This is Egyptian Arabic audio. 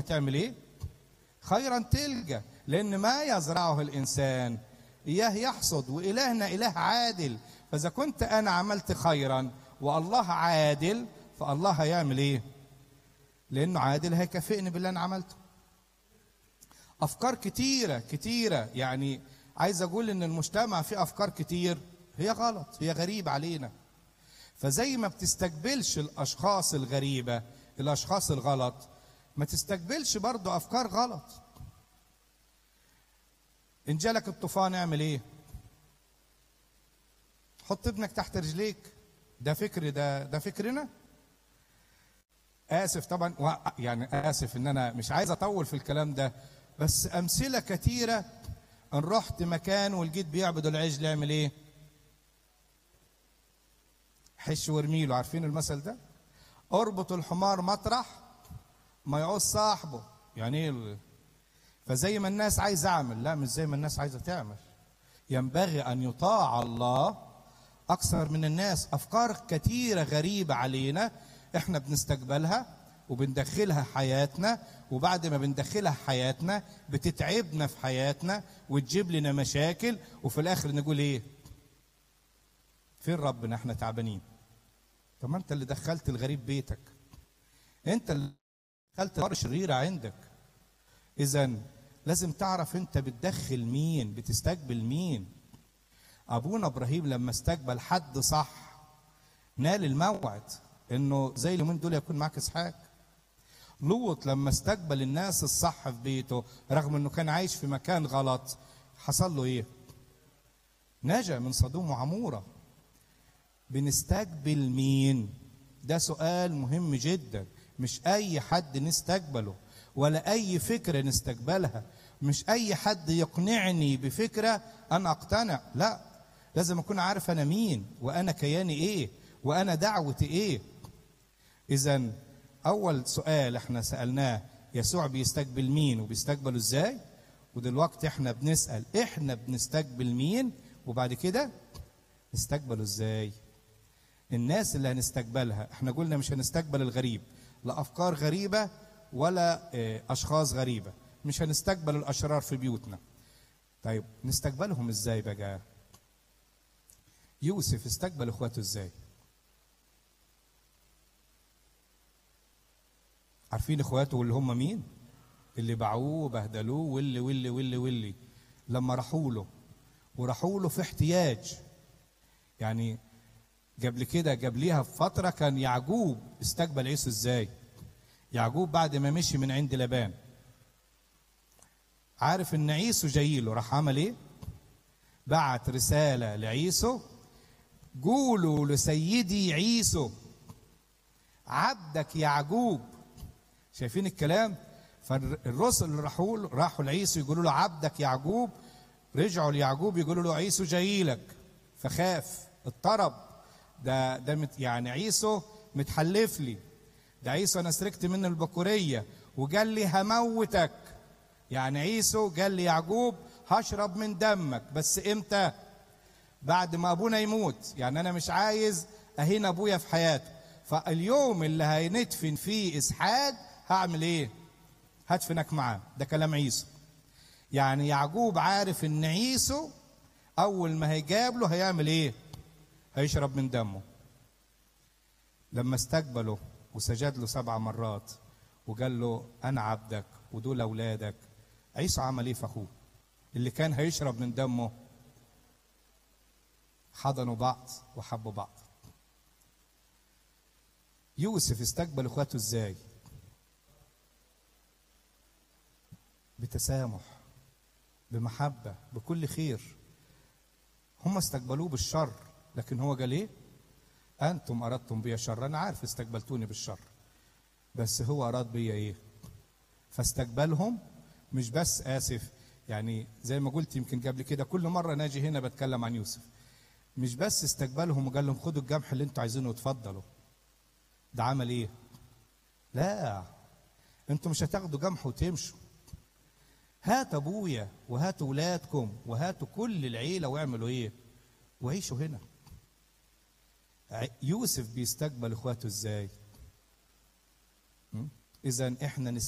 تعمل ايه خيرا تلقى لان ما يزرعه الانسان اياه يحصد والهنا اله عادل فاذا كنت انا عملت خيرا والله عادل فالله هيعمل ايه لانه عادل هيكافئني باللي انا عملته افكار كتيره كتيره يعني عايز اقول ان المجتمع فيه افكار كتير هي غلط هي غريبه علينا فزي ما بتستقبلش الاشخاص الغريبه الاشخاص الغلط ما تستقبلش برضو افكار غلط ان جالك الطوفان اعمل ايه حط ابنك تحت رجليك ده فكر ده ده فكرنا اسف طبعا و- يعني اسف ان انا مش عايز اطول في الكلام ده بس امثله كتيره ان رحت مكان ولقيت بيعبدوا العجل يعمل ايه حش وارميله عارفين المثل ده اربط الحمار مطرح ما يعوز صاحبه يعني ايه ال- فزي ما الناس عايزه اعمل لا مش زي ما الناس عايزه تعمل ينبغي ان يطاع الله اكثر من الناس افكار كتيره غريبه علينا احنا بنستقبلها وبندخلها حياتنا وبعد ما بندخلها حياتنا بتتعبنا في حياتنا وتجيب لنا مشاكل وفي الاخر نقول ايه فين ربنا احنا تعبانين طب ما انت اللي دخلت الغريب بيتك انت اللي دخلت الافكار الشريره عندك اذا لازم تعرف انت بتدخل مين بتستقبل مين ابونا ابراهيم لما استقبل حد صح نال الموعد انه زي اليومين دول يكون معاك اسحاق لوط لما استقبل الناس الصح في بيته رغم انه كان عايش في مكان غلط حصل له ايه نجا من صدوم وعموره بنستقبل مين ده سؤال مهم جدا مش اي حد نستقبله ولا اي فكره نستقبلها مش اي حد يقنعني بفكره انا اقتنع لا لازم اكون عارف انا مين وانا كياني ايه وانا دعوتي ايه اذا اول سؤال احنا سالناه يسوع بيستقبل مين وبيستقبله ازاي ودلوقتي احنا بنسال احنا بنستقبل مين وبعد كده نستقبله ازاي الناس اللي هنستقبلها احنا قلنا مش هنستقبل الغريب لا افكار غريبه ولا اه، اشخاص غريبه مش هنستقبل الاشرار في بيوتنا طيب نستقبلهم ازاي بقى يوسف استقبل اخواته ازاي عارفين اخواته واللي هم مين اللي باعوه وبهدلوه واللي واللي واللي واللي لما راحوا له وراحوا له في احتياج يعني قبل كده قبليها بفترة كان يعقوب استقبل عيسو ازاي يعقوب بعد ما مشي من عند لبان عارف ان عيسو جاي له راح عمل ايه بعت رسالة لعيسو قولوا لسيدي عيسو عبدك يعقوب شايفين الكلام فالرسل اللي راحوا له راحوا لعيسو يقولوا له عبدك يعقوب رجعوا ليعقوب يقولوا له عيسو جاي لك فخاف اضطرب ده ده مت يعني عيسو متحلف لي ده عيسو انا سرقت منه البكوريه وقال لي هموتك يعني عيسو قال لي يعقوب هشرب من دمك بس امتى بعد ما ابونا يموت يعني انا مش عايز اهين ابويا في حياته فاليوم اللي هندفن فيه اسحاق هعمل ايه هدفنك معاه ده كلام عيسو يعني يعقوب عارف ان عيسو اول ما هيجاب له هيعمل ايه هيشرب من دمه لما استقبله وسجد له سبع مرات وقال له انا عبدك ودول اولادك عيسو عمل ايه في اخوه اللي كان هيشرب من دمه حضنوا بعض وحبوا بعض يوسف استقبل اخواته ازاي بتسامح بمحبه بكل خير هم استقبلوه بالشر لكن هو قال ايه انتم اردتم بي شر انا عارف استقبلتوني بالشر بس هو اراد بي ايه فاستقبلهم مش بس اسف يعني زي ما قلت يمكن قبل كده كل مره ناجي هنا بتكلم عن يوسف مش بس استقبلهم وقال لهم خدوا الجمح اللي انتوا عايزينه وتفضلوا ده عمل ايه لا انتوا مش هتاخدوا جمح وتمشوا هات ابويا وهاتوا ولادكم وهاتوا كل العيله واعملوا ايه وعيشوا هنا ع- يوسف بيستقبل اخواته ازاي اذا احنا